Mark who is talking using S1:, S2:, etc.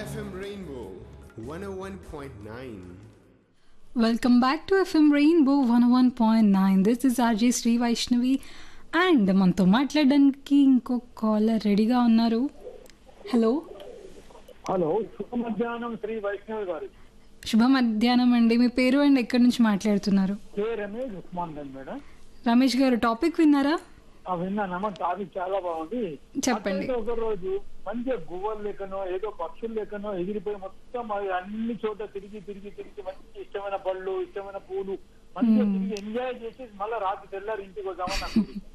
S1: FM Rainbow 101.9.
S2: Welcome back to FM Rainbow one one point nine this is RJ Sri Vaishnavi and మనతో మాట్లాడడానికి ఇంకో caller రెడీగా ఉన్నారు hello
S3: hello శుభ మధ్యాహ్నం శ్రీ వైష్ణవి గారు
S2: శుభ మధ్యాహ్నం అండి మీ పేరు అండ్ ఎక్కడి నుంచి మాట్లాడుతున్నారు
S3: కే రమేష్ ఉస్మాన్ గంజ్ మేడం
S2: రమేష్ గారు టాపిక్ విన్నారా
S3: ఆ విన్నానమ్మా టాపిక్ చాలా బాగుంది
S2: చెప్పండి.
S3: అట్లయితే ఒక రోజు మంచిగా గువ్వలు లెక్కనో ఏదో పక్షులు లెక్కనో ఎగిరిపోయి మొత్తం అవి అన్ని చోట్ల తిరిగి తిరిగి తిరిగి మంచి ఇష్టమైన పళ్ళు ఇష్టమైన పూలు మంచిగా తిరిగి ఎంజాయ్ చేసి మళ్ళీ రాత్రి తెల్లారి ఇంటికి వద్దామని అనుకుంటున్నాను